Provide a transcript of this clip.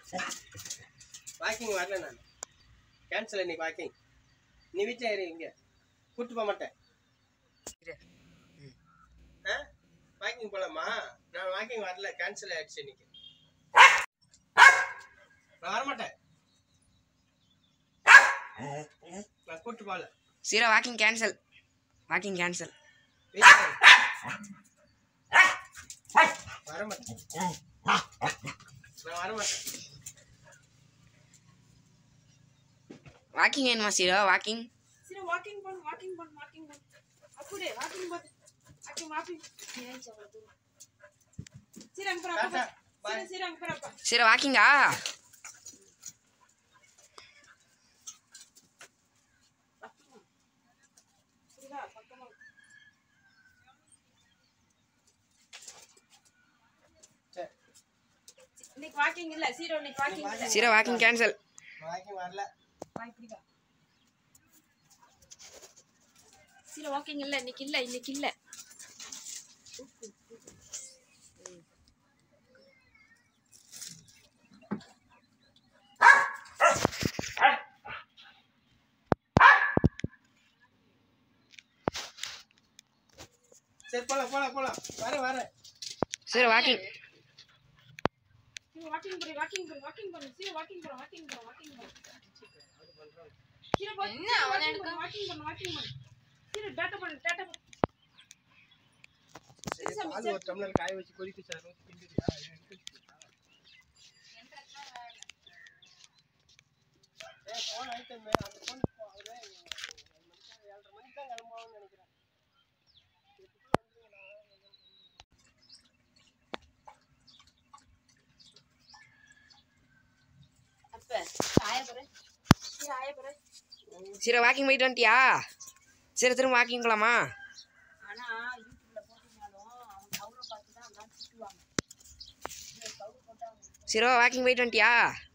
Walking வரல நான் cancel இன்னைக்கு வாக்கிங் நீ வீட்டில் ஏறி இங்கே கூட்டு போக மாட்டேன் ஆ வாக்கிங் போகலாமா நான் வாக்கிங் வரல கேன்சல் ஆயிடுச்சு இன்னைக்கு நான் வரமாட்டேன் நான் கூட்டு போகல சீரோ வாக்கிங் கேன்சல் வாக்கிங் கேன்சல் வீட்டில் வரமாட்டேன் நான் வரமாட்டேன் வாக்கிங் வேணுமா சீரோ வாக்கிங் சரி வாக்கிங் பண்ணு வாக்கிங் பண்ணு வாக்கிங் பண்ணு அப்படியே வாக்கிங் பண்ணு வாக்கிங் வாக்கிங் ஏன் சொல்றது சரி அங்க போறப்பா டாடா பாய் சரி சரி அங்க போறப்பா சீரோ வாக்கிங்கா சரிடா பக்கமா சரி இன்னைக்கு வாக்கிங் இல்ல சீரோ இன்னைக்கு வாக்கிங் இல்ல சீரோ வாக்கிங் கேன்சல் வாக்கிங் வரல வா இப்படிடா சீரோ வாக்கிங் இல்ல இன்னைக்கு இல்ல இன்னைக்கு இல்ல சரி போலாம் போலாம் போலாம் வரேன் வரேன் சீரோ வாக்கிங் சீரோ வாக்கிங் பண்ணு வாக்கிங் பண்ணு வாக்கிங் பண்ணு சீரோ வாக்கிங் பண்ணு வாக்கிங் பண்ணு வாக்கிங் பண்ணு சீரோ போ என்ன அவன எடுக்க வாக்கிங் பண்ணு வாக்கிங் பண்ணு சீரோ டாட்டா பண்ணு டாட்டா பண்ணு சரி, பால் ஒரு டம்ளர் காய வச்சு கொதிக்க சார் கிண்டுறியா? ஏய், phone ஆயிட்டமே, அந்த phone இப்போ அவரு ஏழரை மணிக்கு தான் கிளம்புவாங்கன்னு நினைக்கிறேன். அப்ப ஆய போற சீரோ ஆய போற சீரோ வாக்கிங் போயிட்டு வந்துட்டியா சரி திரும்ப வாக்கிங் போகலாமா ஆனா யூடியூப்ல போட்டிருந்தாலும் அவங்க அவரை பார்த்து தான் எல்லாம் திட்டுவாங்க சீரோ வாக்கிங் போயிட்டு வந்துட்டியா